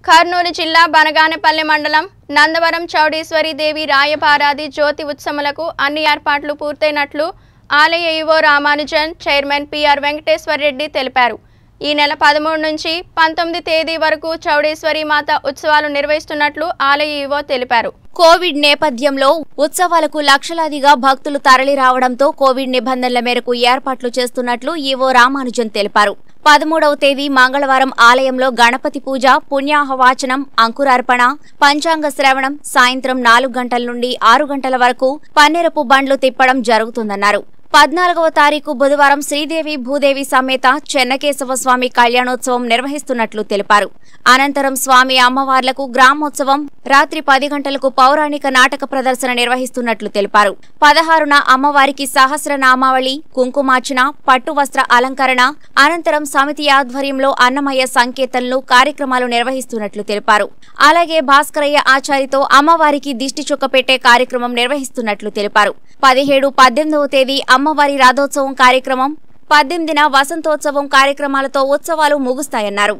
కర్నూలు జిల్లా బనగానపల్లె మండలం నందవరం చౌడేశ్వరి దేవి రాయపారాది జ్యోతి ఉత్సవాలకు అన్ని ఏర్పాట్లు పూర్తయినట్లు ఆలయ EO Ramanujan chairman PR Venkateswara Reddy తెలిపారు ఈ నెల పదమూడు నుంచి పంతొమ్మిది తేదీ వరకు చౌడేశ్వరి మాత ఉత్సవాలు నిర్వహిస్తున్నట్లు ఆలయ ఈవో తెలిపారు కోవిడ్ నేపథ్యంలో ఉత్సవాలకు లక్షలాదిగా భక్తులు తరలి రావడంతో కోవిడ్ నిబంధనల మేరకు ఏర్పాట్లు చేస్తున్నట్లు ఈవో రామానుజన్ తెలిపారు పదమూడవ తేదీ మంగళవారం ఆలయంలో గణపతి పూజ పుణ్యాహవాచనం అంకురార్పణ పంచాంగ శ్రవణం సాయంత్రం నాలుగు గంటల నుండి ఆరు గంటల వరకు పన్నెరపు బండ్లు తిప్పడం జరుగుతుందన్నారు పద్నాలుగవ తారీఖు బుధవారం శ్రీదేవి భూదేవి సమేత చెన్నకేశవ స్వామి కళ్యాణోత్సవం నిర్వహిస్తున్నట్లు తెలిపారు అనంతరం స్వామి అమ్మవార్లకు గ్రామోత్సవం రాత్రి పది గంటలకు పౌరాణిక నాటక ప్రదర్శన నిర్వహిస్తున్నట్లు తెలిపారు పదహారున అమ్మవారికి సహస్రనామావళి కుంకుమార్చన పట్టు వస్త్ర అలంకరణ అనంతరం సమితి ఆధ్వర్యంలో అన్నమయ్య సంకేతంలో కార్యక్రమాలు నిర్వహిస్తున్నట్లు తెలిపారు అలాగే భాస్కరయ్య ఆచారితో అమ్మవారికి దిష్టి చుక్క పెట్టే కార్యక్రమం నిర్వహిస్తున్నట్లు తెలిపారు పదిహేడు పద్దెనిమిదవ తేదీ అమ్మవారి రథోత్సవం కార్యక్రమం పద్దెనిమిదిన వసంతోత్సవం కార్యక్రమాలతో ఉత్సవాలు ముగుస్తాయన్నారు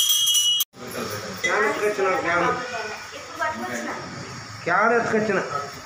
క్యాన్ ఎత్తుకొచ్చిన క్యాన్ క్యాన్ ఎత్తుకొచ్చిన